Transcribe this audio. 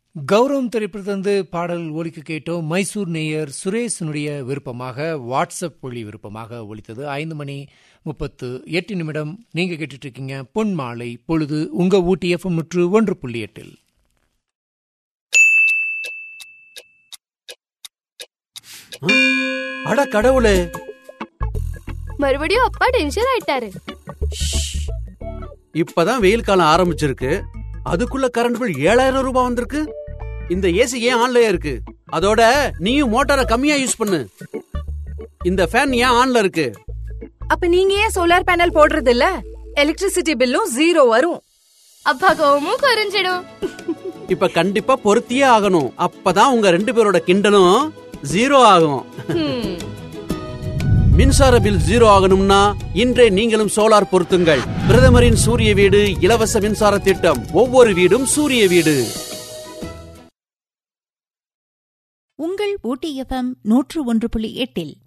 கௌரவம் திரைப்படத்திலிருந்து பாடல் ஒலிக்க கேட்டோம் மைசூர் நேயர் சுரேஷனுடைய விருப்பமாக வாட்ஸ்அப் ஒளி விருப்பமாக ஒலித்தது ஐந்து மணி முப்பத்து எட்டு நிமிடம் நீங்க கேட்டுட்டு இருக்கீங்க பொன் மாலை பொழுது உங்க ஊட்டி எஃப்எம் முற்று ஒன்று புள்ளி எட்டில் அட கடவுளே மறுபடியும் அப்பா டென்ஷன் ஆயிட்டாரு இப்பதான் வெயில் காலம் ஆரம்பிச்சிருக்கு அதுக்குள்ள கரண்ட் பில் ஏழாயிரம் ரூபாய் வந்திருக்கு இந்த ஏசி ஏன் ஆன்லயே இருக்கு அதோட நீயும் மோட்டாரை கம்மியா யூஸ் பண்ணு இந்த ஃபேன் ஏன் ஆன்ல இருக்கு அப்ப நீங்க ஏன் சோலார் பேனல் போடுறது இல்ல எலக்ட்ரிசிட்டி பில்லும் ஜீரோ வரும் அப்பா கோவமும் குறைஞ்சிடும் இப்ப கண்டிப்பா பொருத்தியே ஆகணும் அப்பதான் உங்க ரெண்டு பேரோட கிண்டலும் ஜீரோ ஆகும் ஹம். மின்சார பில் ஜீரோ ஆகணும்னா இன்றே நீங்களும் சோலார் பொருத்துங்கள் பிரதமரின் சூரிய வீடு இலவச மின்சார திட்டம் ஒவ்வொரு வீடும் சூரிய வீடு உங்கள் ஊட்டி எஃப்எம் நூற்று ஒன்று புள்ளி எட்டில்